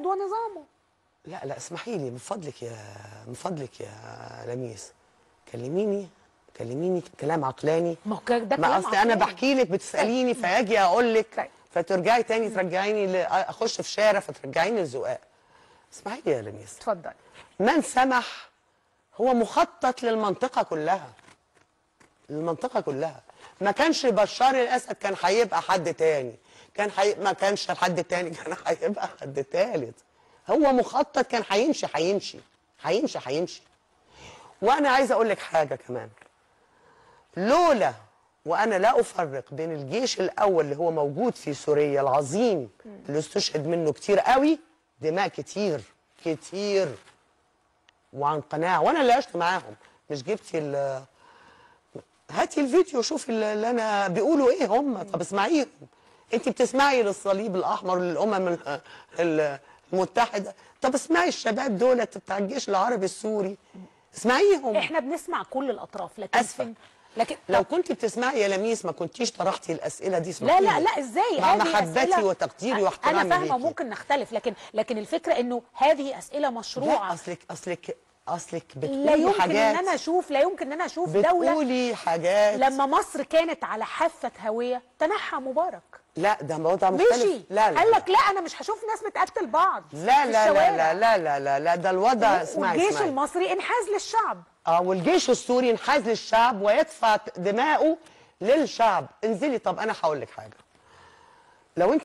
بلد ونظامه لا لا اسمحي لي من فضلك يا من فضلك يا لميس كلميني كلميني كلام عقلاني ما هو كده- ده ما كلام اصل انا عقلاني. بحكي لك بتساليني فاجي اقول لك طيب. فترجعي تاني ترجعيني ل- اخش في شارع فترجعيني للزقاق اسمحي لي يا لميس اتفضل من سمح هو مخطط للمنطقه كلها المنطقه كلها ما كانش بشار الاسد كان هيبقى حد تاني كان حي... ما كانش حد تاني كان هيبقى حد تالت هو مخطط كان هيمشي هيمشي هيمشي هيمشي وانا عايزه اقول لك حاجه كمان لولا وانا لا افرق بين الجيش الاول اللي هو موجود في سوريا العظيم اللي استشهد منه كتير قوي دماء كتير كتير وعن قناعه وانا اللي عشت معاهم مش جبتي ال هاتي الفيديو شوفي اللي اللي انا بيقولوا ايه هم طب اسمعيهم انت بتسمعي للصليب الاحمر للامم ال- ال- المتحده طب اسمعي الشباب دولت بتاع الجيش العربي السوري اسمعيهم احنا بنسمع كل الاطراف لكن أسفة. فين لكن لو كنت بتسمعي يا لميس ما كنتيش طرحتي الاسئله دي لا اسمحي لا لي. لا ازاي مع هذه محبتي أسئلة- وتقديري واحترامي انا فاهمه ليكي. ممكن نختلف لكن لكن الفكره انه هذه اسئله مشروعه لا اصلك اصلك اصلك لا بتقولي يمكن حاجات ان انا اشوف لا يمكن ان انا اشوف دوله بتقولي حاجات لما مصر كانت على حافه هويه تنحى مبارك لا ده موضوع مختلف مشي لا لا قال لك لا انا مش هشوف ناس بتقتل بعض لا في لا لا الشوارع. لا لا لا لا لا ده الوضع اسمعي والجيش اسمعي المصري انحاز للشعب اه والجيش السوري انحاز للشعب ويدفع دماؤه للشعب انزلي طب انا هقول لك حاجه لو انت